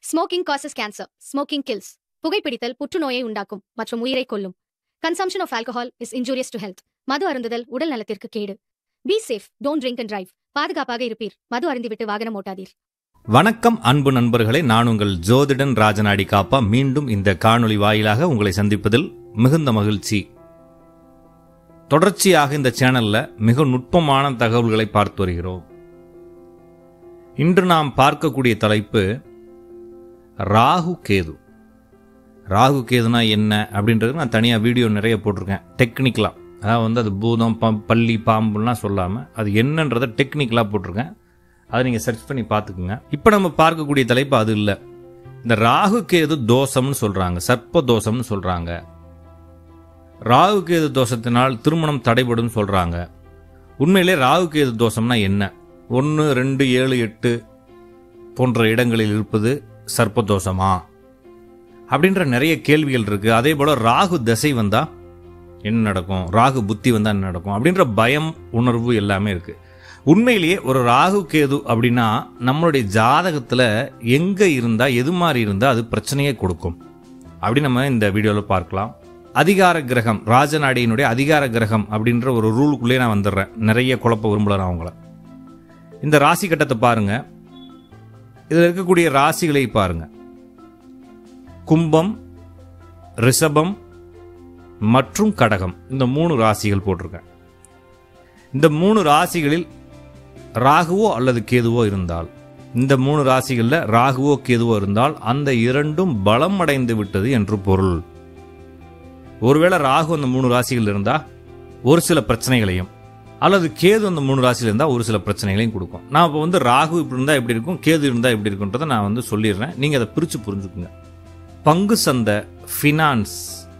smoking causes cancer smoking kills புகைப்பிடித்தல் புற்றுநோயை உண்டாக்கும் மற்றும் உயிரை கொல்லும் consumption of alcohol is injurious to health மது அருந்துதல் உடல் நலத்திற்கு கேடு be safe don't drink and drive பாதுகாப்பாக இருப்பீர் மது அருந்திவிட்டு வாகனம் ஓட்டாதீர் வணக்கம் அன்பு நண்பர்களே நான் உங்கள் ஜோதிடன் ராஜநாடி காப்பா மீண்டும் இந்த காணொளி வாயிலாக உங்களை சந்திப்பதில் மிகுந்த மகிழ்ச்சி தொடர்ச்சியாக இந்த சேனல்ல மிக நுட்பமான தகவல்களை பார்த்து வருகிறோம் இன்று நாம் பார்க்கக்கூடிய தலைப்பு ராகு கேது ராகு கேதுனா என்ன அப்படின்றது நான் தனியாக வீடியோ நிறைய போட்டிருக்கேன் டெக்னிக்கலாக அதாவது வந்து அது பூதம் பம் பள்ளி பாம்புலாம் சொல்லாமல் அது என்னன்றதை டெக்னிக்கலாக போட்டிருக்கேன் அதை நீங்கள் சர்ச் பண்ணி பார்த்துக்குங்க இப்போ நம்ம பார்க்கக்கூடிய தலைப்பு அது இல்லை இந்த ராகு கேது தோஷம்னு சொல்கிறாங்க சர்ப்ப தோஷம்னு சொல்கிறாங்க ராகு கேது தோஷத்தினால் திருமணம் தடைபடும் சொல்கிறாங்க உண்மையிலே ராகு கேது தோஷம்னா என்ன ஒன்று ரெண்டு ஏழு எட்டு போன்ற இடங்களில் இருப்பது சர்ப்ப தோஷமா அப்படின்ற நிறைய கேள்விகள் இருக்கு அதே போல ராகு தசை வந்தா என்ன நடக்கும் ராகு புத்தி வந்தா என்ன நடக்கும் அப்படின்ற பயம் உணர்வு எல்லாமே இருக்கு உண்மையிலேயே ஒரு ராகு கேது அப்படின்னா நம்மளுடைய ஜாதகத்துல எங்க இருந்தா எது மாதிரி இருந்தா அது பிரச்சனையே கொடுக்கும் அப்படி நம்ம இந்த வீடியோவில் பார்க்கலாம் அதிகார கிரகம் ராஜநாடியினுடைய அதிகார கிரகம் அப்படின்ற ஒரு ரூலுக்குள்ளே நான் வந்துடுறேன் நிறைய குழப்ப விரும்பல நான் அவங்கள இந்த ராசி கட்டத்தை பாருங்க இதில் இருக்கக்கூடிய ராசிகளை பாருங்க கும்பம் ரிஷபம் மற்றும் கடகம் இந்த மூணு ராசிகள் போட்டிருக்கேன் இந்த மூணு ராசிகளில் ராகுவோ அல்லது கேதுவோ இருந்தால் இந்த மூணு ராசிகளில் ராகுவோ கேதுவோ இருந்தால் அந்த இரண்டும் பலம் அடைந்து விட்டது என்று பொருள் ஒருவேளை ராகு அந்த மூணு ராசிகள் இருந்தா ஒரு சில பிரச்சனைகளையும் அல்லது கேது அந்த மூணு ராசியில் இருந்தால் ஒரு சில பிரச்சனைகளையும் கொடுக்கும் நான் இப்போ வந்து ராகு இப்படி இருந்தால் எப்படி இருக்கும் கேது இருந்தால் எப்படி இருக்குன்றதை நான் வந்து சொல்லிடுறேன் நீங்கள் அதை பிரித்து புரிஞ்சுக்குங்க பங்கு சந்தை finance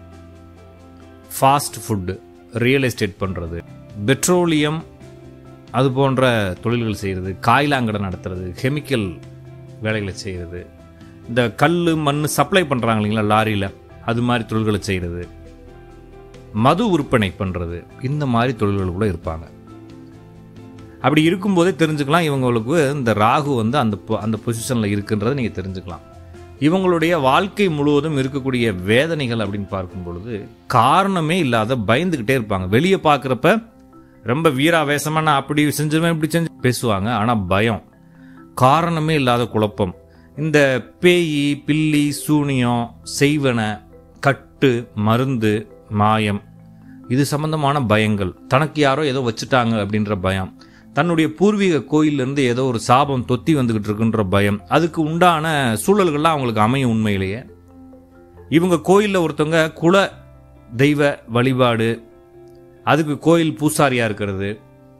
fast food real estate பண்ணுறது பெட்ரோலியம் அது போன்ற தொழில்கள் செய்கிறது காய்லாங்கடை நடத்துறது கெமிக்கல் வேலைகளை செய்கிறது இந்த கல் மண் சப்ளை பண்ணுறாங்க இல்லைங்களா லாரியில் அது மாதிரி தொழில்களை செய்கிறது மது விற்பனை பண்ணுறது இந்த மாதிரி தொழில்கள் கூட இருப்பாங்க அப்படி இருக்கும்போதே தெரிஞ்சுக்கலாம் இவங்களுக்கு இந்த ராகு வந்து அந்த பொ- அந்த பொசிஷனில் இருக்குன்றதை நீங்கள் தெரிஞ்சுக்கலாம் இவங்களுடைய வாழ்க்கை முழுவதும் இருக்கக்கூடிய வேதனைகள் அப்படின்னு பார்க்கும் பொழுது காரணமே இல்லாத பயந்துக்கிட்டே இருப்பாங்க வெளியே பார்க்குறப்ப ரொம்ப வீராவேசமாக நான் அப்படி செஞ்சிருவேன் இப்படி செஞ்சு பேசுவாங்க ஆனால் பயம் காரணமே இல்லாத குழப்பம் இந்த பேய் பில்லி சூனியம் செய்வன கட்டு மருந்து மாயம் இது சம்பந்தமான பயங்கள் தனக்கு யாரோ ஏதோ வச்சுட்டாங்க அப்படின்ற பயம் தன்னுடைய பூர்வீக கோயிலிருந்து ஏதோ ஒரு சாபம் தொத்தி வந்துகிட்டு இருக்குன்ற பயம் அதுக்கு உண்டான சூழல்கள்லாம் அவங்களுக்கு அமையும் உண்மையிலேயே இவங்க கோயிலில் ஒருத்தவங்க குல தெய்வ வழிபாடு அதுக்கு கோயில் பூசாரியா இருக்கிறது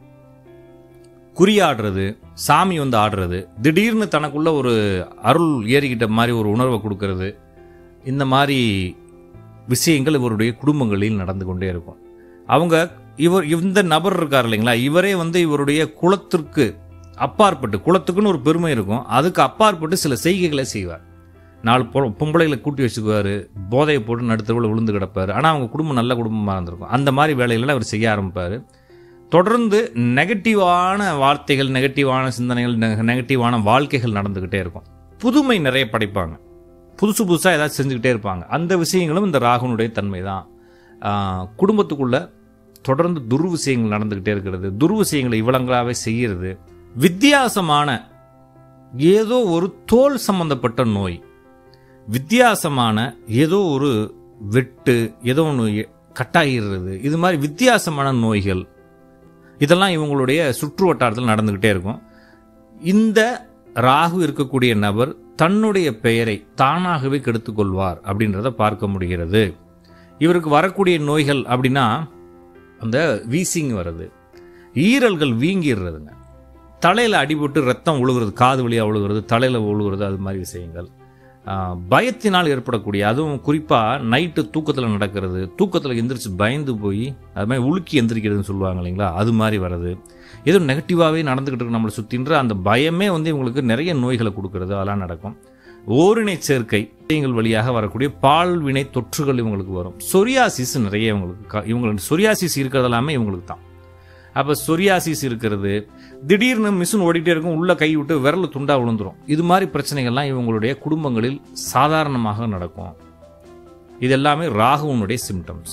குறியாடுறது சாமி வந்து ஆடுறது திடீர்னு தனக்குள்ள ஒரு அருள் ஏறிக்கிட்ட மாதிரி ஒரு உணர்வை கொடுக்கறது இந்த மாதிரி விஷயங்கள் இவருடைய குடும்பங்களில் நடந்து கொண்டே இருக்கும் அவங்க இவர் இந்த நபர் இருக்கார் இல்லைங்களா இவரே வந்து இவருடைய குலத்திற்கு அப்பாற்பட்டு குலத்துக்குன்னு ஒரு பெருமை இருக்கும் அதுக்கு அப்பாற்பட்டு சில செய்கைகளை செய்வார் நாலு பொ- பொம்பளைகளை கூட்டி வச்சுக்குவார் போதையை போட்டு நடுத்தருவில் விழுந்து கிடப்பார் ஆனால் அவங்க குடும்பம் நல்ல குடும்பமாக இருந்திருக்கும் அந்த மாதிரி வேலைகளை அவர் செய்ய ஆரம்பிப்பார் தொடர்ந்து நெகட்டிவான வார்த்தைகள் நெகட்டிவான சிந்தனைகள் நெ- நெகட்டிவான வாழ்க்கைகள் நடந்துக்கிட்டே இருக்கும் புதுமை நிறைய படைப்பாங்க புதுசு புதுசாக ஏதாவது செஞ்சுக்கிட்டே இருப்பாங்க அந்த விஷயங்களும் இந்த ராகுனுடைய தன்மை தான் குடும்பத்துக்குள்ள தொடர்ந்து துர்விஷயங்கள் நடந்துக்கிட்டே இருக்கிறது துர்விஷயங்களை இவ்வளங்களாவே செய்யறது வித்தியாசமான ஏதோ ஒரு தோல் சம்பந்தப்பட்ட நோய் வித்தியாசமான ஏதோ ஒரு வெட்டு ஏதோ ஒன்று கட்டாகிறது இது மாதிரி வித்தியாசமான நோய்கள் இதெல்லாம் இவங்களுடைய சுற்று வட்டாரத்தில் நடந்துக்கிட்டே இருக்கும் இந்த ராகு இருக்கக்கூடிய நபர் தன்னுடைய பெயரை தானாகவே கெடுத்துக் கொள்வார் அப்படின்றத பார்க்க முடிகிறது இவருக்கு வரக்கூடிய நோய்கள் அப்படின்னா அந்த வீசிங் வருது ஈரல்கள் வீங்கிடுறதுங்க தலையில் அடிபட்டு ரத்தம் ஒழுகுறது காது வழியாக ஒழுகுறது தலையில் ஒழுகுறது அது மாதிரி விஷயங்கள் ஆஹ், பயத்தினால் ஏற்படக்கூடிய அதுவும் குறிப்பாக நைட்டு தூக்கத்தில் நடக்கிறது தூக்கத்தில் எந்திரிச்சு பயந்து போய் அது மாதிரி உலுக்கி எந்திரிக்கிறதுன்னு சொல்லுவாங்க இல்லைங்களா அது மாதிரி வர்றது ஏதோ நெகட்டிவாகவே நடந்துக்கிட்டு இருக்கு நம்மளை சுற்றின்ற அந்த பயமே வந்து இவங்களுக்கு நிறைய நோய்களை கொடுக்கறது அதெல்லாம் நடக்கும் ஓரினை சேர்க்கை விஷயங்கள் வழியாக வரக்கூடிய பால்வினை தொற்றுகள் இவங்களுக்கு வரும் சொரியாசிஸ் நிறைய இவங்களுக்கு க- இவங்களுக்கு சொரியாசிஸ் இருக்கிறது எல்லாமே இவங்களுக்கு தான் அப்போ சொரியாசிஸ் இருக்கிறது திடீர்னு மிஷின் ஓடிட்டே இருக்கும் உள்ள கை விட்டு விரல் துண்டா விழுந்துரும் இது மாதிரி பிரச்சனைகள்லாம் இவங்களுடைய குடும்பங்களில் சாதாரணமாக நடக்கும் இது எல்லாமே ராகுவனுடைய சிம்டம்ஸ்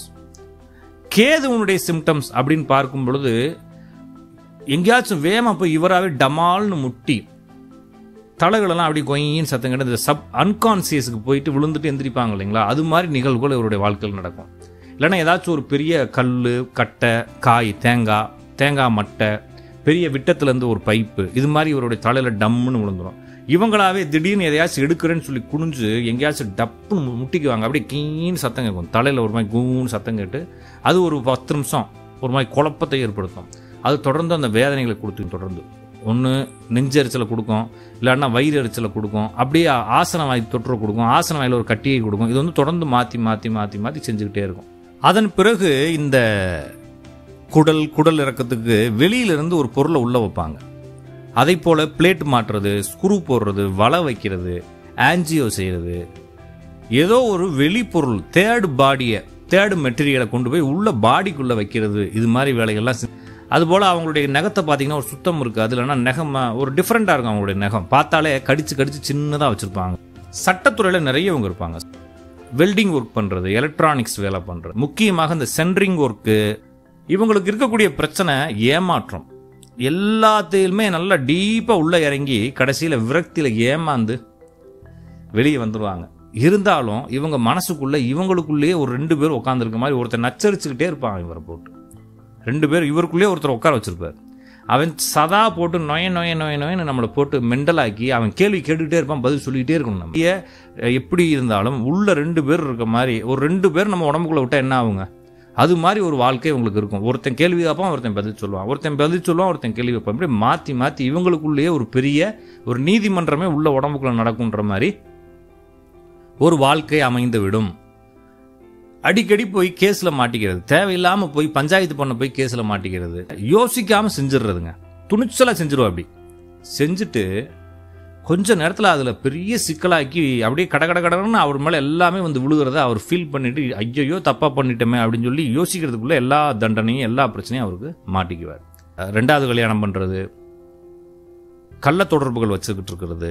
கேதுவனுடைய சிம்டம்ஸ் அப்படின்னு பார்க்கும் பொழுது எங்கேயாச்சும் வேகமா போய் இவராகவே டமால்னு முட்டி தலைகளெல்லாம் அப்படி கொயின்னு சத்தம் கேட்டு இந்த சப் அன்கான்சியஸுக்கு போயிட்டு விழுந்துட்டு எந்திரிப்பாங்க இல்லைங்களா அது மாதிரி நிகழ்வுகள் இவருடைய வாழ்க்கையில் நடக்கும் இல்லைன்னா ஏதாச்சும் ஒரு பெரிய கல் கட்டை காய் தேங்காய் தேங்காய் மட்டை பெரிய விட்டத்துலேருந்து ஒரு பைப்பு இது மாதிரி இவருடைய தலையில் டம்முன்னு விழுந்துரும் இவங்களாவே திடீர்னு எதையாச்சும் எடுக்கிறேன்னு சொல்லி குனிஞ்சு எங்கேயாச்சும் டப்புன்னு மு- முட்டிக்குவாங்க அப்படியே கீன்னு சத்தம் கேட்கும் தலையில் ஒரு மாதிரி கூன்னு சத்தம் கேட்டு அது ஒரு பத்து நிமிஷம் ஒரு மாதிரி குழப்பத்தை ஏற்படுத்தும் அது தொடர்ந்து அந்த வேதனைகளை கொடுத்து தொடர்ந்து ஒன்று நெஞ்செரிச்சலை கொடுக்கும் இல்லைன்னா வயிறு எரிச்சலை கொடுக்கும் அப்படியே ஆசன வாய் தொற்று கொடுக்கும் ஆசன வாயில் ஒரு கட்டியை கொடுக்கும் இது வந்து தொடர்ந்து மாற்றி மாற்றி மாற்றி மாற்றி செஞ்சுக்கிட்டே இருக்கும் அதன் பிறகு இந்த குடல் குடல் இறக்கத்துக்கு வெளியிலிருந்து ஒரு பொருளை உள்ள வைப்பாங்க அதை போல பிளேட் மாட்டுறது ஸ்க்ரூ போடுறது வலை வைக்கிறது ஆன்ஜியோ செய்கிறது ஏதோ ஒரு வெளிப்பொருள் தேர்டு பாடியை தேர்டு மெட்டீரியலை கொண்டு போய் உள்ள பாடிக்குள்ளே வைக்கிறது இது மாதிரி வேலைகள்லாம் செ- அதுபோல் அவங்களுடைய நகத்தை பார்த்தீங்கன்னா ஒரு சுத்தம் இருக்குது இல்லைன்னா நகம் ஒரு டிஃப்ரெண்ட்டாக இருக்கும் அவங்களுடைய நகம் பார்த்தாலே கடிச்சு கடிச்சு சின்னதாக வச்சுருப்பாங்க சட்டத்துறையில் நிறையவங்க இருப்பாங்க வெல்டிங் ஒர்க் பண்ணுறது எலக்ட்ரானிக்ஸ் வேலை பண்ணுறது முக்கியமாக இந்த சென்ட்ரிங் ஒர்க்கு இவங்களுக்கு இருக்கக்கூடிய பிரச்சனை ஏமாற்றம் எல்லாத்தையுமே நல்லா டீப்பாக உள்ளே இறங்கி கடைசியில் விரக்தியில் ஏமாந்து வெளியே வந்துடுவாங்க இருந்தாலும் இவங்க மனசுக்குள்ள இவங்களுக்குள்ளேயே ஒரு ரெண்டு பேர் உட்காந்துருக்க மாதிரி ஒருத்தர் நச்சரிச்சுக்கிட்டே இருப்பாங்க இவரை போட்டு ரெண்டு பேர் இவருக்குள்ளேயே ஒருத்தர் உட்கார வச்சிருப்பார் அவன் சதா போட்டு நொய நொய நொய நொயன்னு நம்மளை போட்டு மெண்டலாக்கி அவன் கேள்வி கேட்டுக்கிட்டே இருப்பான் பதில் சொல்லிக்கிட்டே இருக்கணும் நம்ம ஏன், அஹ், எப்படி இருந்தாலும் உள்ள ரெண்டு பேர் இருக்க மாதிரி ஒரு ரெண்டு பேர் நம்ம உடம்புக்குள்ள விட்டா என்ன ஆகுங்க அது மாதிரி ஒரு வாழ்க்கை உங்களுக்கு இருக்கும் ஒருத்தன் கேள்வி கேட்பான் ஒருத்தன் பதில் சொல்லுவான் ஒருத்தன் பதில் சொல்லுவான் ஒருத்தன் கேள்வி வைப்பான் இப்படி மாற்றி மாற்றி இவங்களுக்குள்ளேயே ஒரு பெரிய ஒரு நீதிமன்றமே உள்ள உடம்புக்குள்ள நடக்குன்ற மாதிரி ஒரு வாழ்க்கை அமைந்து விடும் அடிக்கடி போய் கேஸ்ல மாட்டிக்கிறது தேவையில்லாம போய் பஞ்சாயத்து பண்ண போய் கேஸ்ல மாட்டிக்கிறது யோசிக்காம செஞ்சிடுறதுங்க துணிச்சலா செஞ்சிருவா அப்படி செஞ்சுட்டு கொஞ்ச நேரத்தில் அதில் பெரிய சிக்கலாக்கி அப்படியே கட கட கடன்னு அவர் மேலே எல்லாமே வந்து விழுகிறத அவர் ஃபீல் பண்ணிட்டு ஐயையோ தப்பாக பண்ணிட்டோமே அப்படின்னு சொல்லி யோசிக்கிறதுக்குள்ள எல்லா தண்டனையும் எல்லா பிரச்சனையும் அவருக்கு மாட்டிக்குவார் அஹ் ரெண்டாவது கல்யாணம் பண்ணுறது கள்ள தொடர்புகள் வச்சுக்கிட்டு இருக்கிறது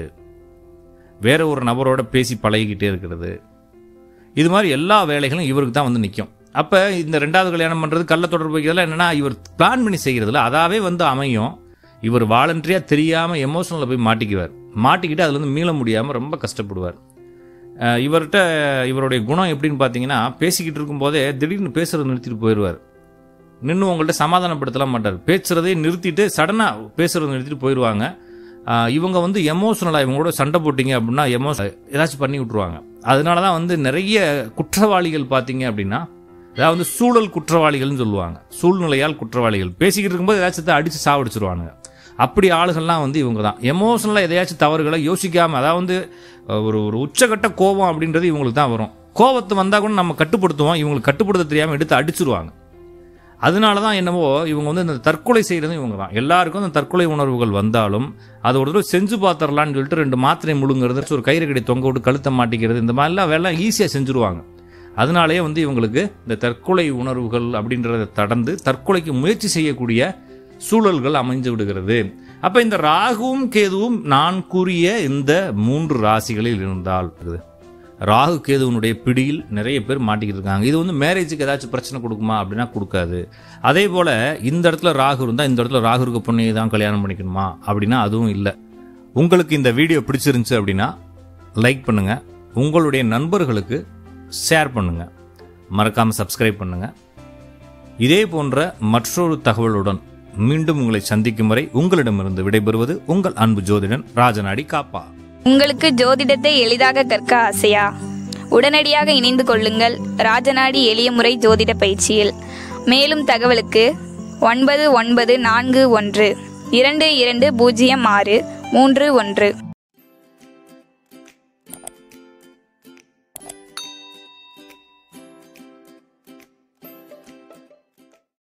வேற ஒரு நபரோட பேசி பழகிக்கிட்டே இருக்கிறது இது மாதிரி எல்லா வேலைகளும் இவருக்கு தான் வந்து நிற்கும் அப்போ இந்த ரெண்டாவது கல்யாணம் பண்ணுறது கள்ள தொடர்பு வைக்கிறதுல என்னன்னா இவர் பிளான் பண்ணி செய்கிறதுல அதாவே வந்து அமையும் இவர் வாலண்டரியாக தெரியாமல் எமோஷனலில் போய் மாட்டிக்குவார் மாட்டிக்கிட்டு அதுலேருந்து மீள முடியாமல் ரொம்ப கஷ்டப்படுவார் அஹ் இவர்கிட்ட இவருடைய குணம் எப்படின்னு பார்த்தீங்கன்னா பேசிக்கிட்டு இருக்கும்போதே திடீர்னு பேசுறது நிறுத்திட்டு போயிடுவார் நின்று உங்கள்கிட்ட சமாதானப்படுத்தலாம் மாட்டார் பேசுறதே நிறுத்திட்டு சடனாக பேசுறதை நிறுத்திட்டு போயிடுவாங்க ஆஹ் இவங்க வந்து எமோஷனலாக இவங்களோட சண்டை போட்டீங்க அப்படின்னா எமோஷன் ஏதாச்சும் பண்ணி விட்ருவாங்க அதனால தான் வந்து நிறைய குற்றவாளிகள் பார்த்தீங்க அப்படின்னா அதாவது வந்து சூழல் குற்றவாளிகள்னு சொல்லுவாங்க சூழ்நிலையால் குற்றவாளிகள் பேசிக்கிட்டு இருக்கும்போது ஏதாச்சும் அடித்து சாவடிச்சிருவானுங்க அப்படி ஆளுகள்லாம் வந்து இவங்க தான் எமோஷனலாக எதையாச்சும் தவறுகளை யோசிக்காமல் அதாவது வந்து அஹ், ஒரு ஒரு உச்சகட்ட கோபம் அப்படின்றது இவங்களுக்கு தான் வரும் கோபத்தை வந்தால் கூட நம்ம கட்டுப்படுத்துவோம் இவங்களுக்கு கட்டுப்படுத்த தெரியாமல் எடுத்து அடிச்சிருவாங்க அதனால தான் என்னவோ இவங்க வந்து இந்த தற்கொலை செய்கிறதும் இவங்க தான் எல்லாருக்கும் அந்த தற்கொலை உணர்வுகள் வந்தாலும் அதை ஒரு தடவை செஞ்சு பார்த்துடலான்னு சொல்லிட்டு ரெண்டு மாத்திரை முழுங்குறது ஒரு கயிறு கடி தொங்க விட்டு கழுத்தை மாட்டிக்கிறது இந்த மாதிரிலாம் வேலை ஈஸியாக செஞ்சுருவாங்க அதனாலேயே வந்து இவங்களுக்கு இந்த தற்கொலை உணர்வுகள் அப்படின்றத கடந்து தற்கொலைக்கு முயற்சி செய்யக்கூடிய சூழல்கள் அமைஞ்சு விடுகிறது அப்ப இந்த ராகுவும் கேதுவும் நான் கூறிய இந்த மூன்று ராசிகளில் இருந்தால் இது ராகு கேதுவனுடைய பிடியில் நிறைய பேர் மாட்டிக்கிட்டு இருக்காங்க இது வந்து மேரேஜுக்கு ஏதாச்சும் பிரச்சனை கொடுக்குமா அப்படின்னா கொடுக்காது அதே போல இந்த இடத்துல ராகு இருந்தால் இந்த இடத்துல ராகு இருக்க பொண்ணையை தான் கல்யாணம் பண்ணிக்கணுமா அப்படின்னா அதுவும் இல்லை உங்களுக்கு இந்த வீடியோ பிடிச்சிருந்துச்சு அப்படின்னா லைக் பண்ணுங்க உங்களுடைய நண்பர்களுக்கு ஷேர் பண்ணுங்க மறக்காம சப்ஸ்கிரைப் பண்ணுங்க இதே போன்ற மற்றொரு தகவலுடன் மீண்டும் உங்களை சந்திக்கும் வரை உங்களிடமிருந்து விடைபெறுவது உங்கள் அன்பு ஜோதிடன் ராஜநாடி காப்பா உங்களுக்கு ஜோதிடத்தை எளிதாக கற்க ஆசையா உடனடியாக இணைந்து கொள்ளுங்கள் ராஜநாடி எளிய முறை ஜோதிட பயிற்சியில் மேலும் தகவலுக்கு ஒன்பது ஒன்பது நான்கு ஒன்று இரண்டு இரண்டு பூஜ்ஜியம் ஆறு மூன்று ஒன்று